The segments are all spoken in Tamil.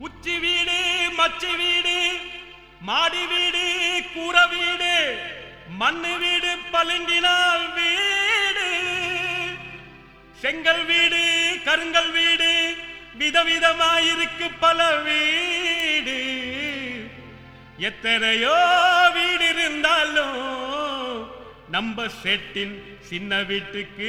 உச்சி வீடு மச்சி வீடு மாடி வீடு கூர வீடு மண்ணு வீடு பளிங்கினால் வீடு செங்கல் வீடு கருங்கல் வீடு விதவிதமாயிருக்கு பல வீடு எத்தனையோ வீடு இருந்தாலும் நம்ம செட்டின் சின்ன வீட்டுக்கு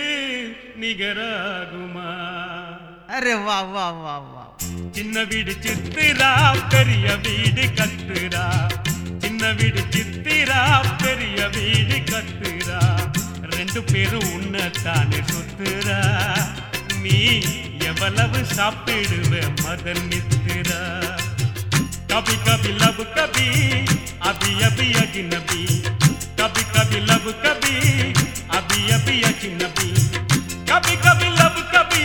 நிகராகுமா அரே வா வா வா வா சின்ன வீடு சித்திரா பெரிய வீடு கத்துரா சின்ன வீடு சித்திரா பெரிய வீடு கத்துரா ரெண்டு பேரும் உன்னத்தானே சுத்துரா நீ எவ்வளவு சாப்பிடுவ மதன் நித்திரா कभी कभी लब कभी अभी अभी अजनबी कभी कभी लब कभी अभी अभी अजनबी कभी कभी लब कभी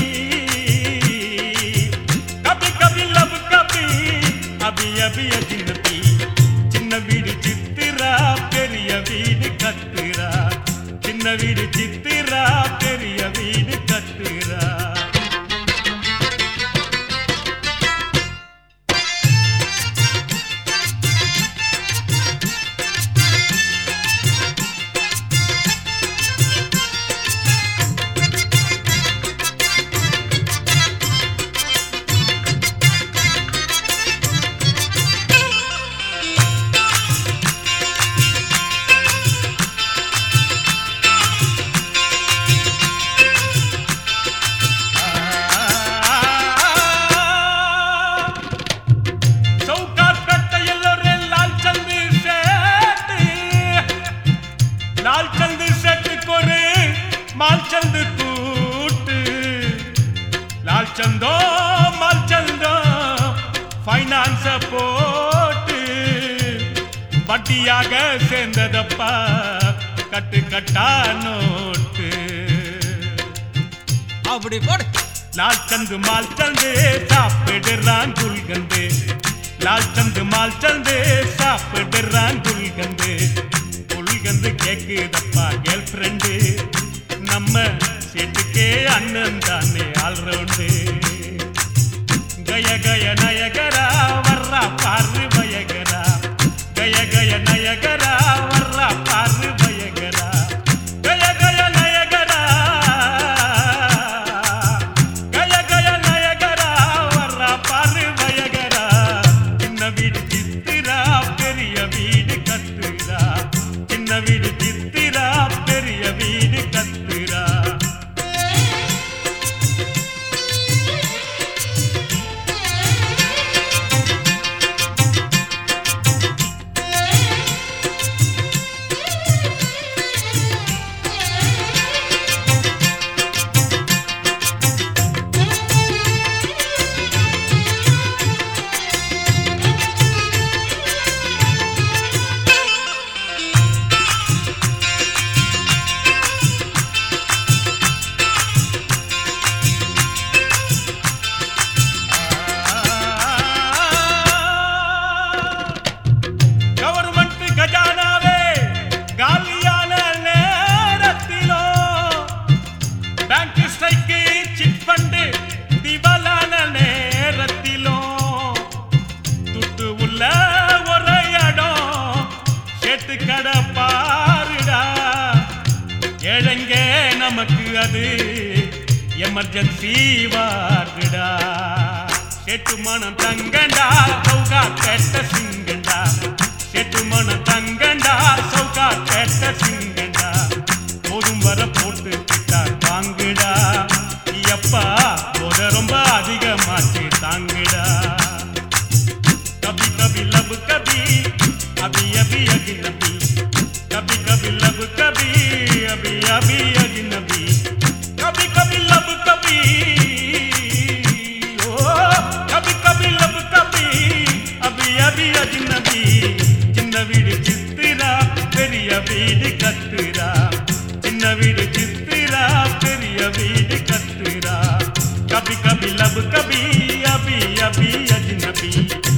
कभी कभी लब कभी अभी अभी अजनबी சின்ன வீடு சித்திரா பெரிய வீடு கத்துரா சின்ன வீடு சித்திரா பெரிய வீடு கத்துரா चौकात कट्टयल्लो रे लालचंद सेठ लालचंद सेठ को रे मालचंद कूट लालचंदो मालचंदो ஃபைனான்ஸ போட்டு வட்டியாக சேர்ந்ததப்பா கட்டு கட்டா நோட்டு அப்படி போடு லால் சந்து மால் சந்து சாப்பிடுறான் குல்கந்து லால் சந்து மால் சந்து சாப்பிடுறான் குல்கந்து குல்கந்து கேக்குதப்பா கேர்ள் ஃப்ரெண்டு நம்ம செட்டுக்கே அண்ணன் தானே ஆல்ரவுண்டு கய கய நயகரா வர்றா பாரு பயகரா கய கய நயகரா வர்றா பாரு பயகரா கய கய நயகரா கய கய நயகரா வர்றா பாரு பயகரா சின்ன வீடு சித்திரா பெரிய வீடு கத்துரா சின்ன வீடு சித்திரா பெரிய வீடு கத்துரா கவர்மெண்ட் கஜானாவே காலியான நேரத்திலோ பேங்க் ஸ்ட்ரைக்கு சிட் ஃபண்டு திவாலான நேரத்திலோ துட்டு உள்ள ஒரு இடம் சேட்டு கடை பாருடா ஏழைங்க நமக்கு அது எமர்ஜென்சி வார்டுடா செட்டு மனம் தங்கண்டா சௌகா கேட்ட சிங்கண்டா செட்டு மனம் தங்கண்டா சௌகா கேட்ட சிங்கண்டா போதும் வர போட்டு கிட்டா வாங்குடா எப்பா போத ரொம்ப அதிகமாச்சு தாங்குடா कभी कभी लब कभी अभी अभी अजनबी कभी कभी लब कभी अभी अभी अजनबी कभी कभी लब कभी ओ कभी कभी लब कभी अभी अभी अजनबी சின்ன வீடு சித்திரா பெரிய வீடு கத்துரா சின்ன வீடு சித்திரா பெரிய வீடு கத்துரா கபி கபி லப் கபி அபி அபி அஜ்னபி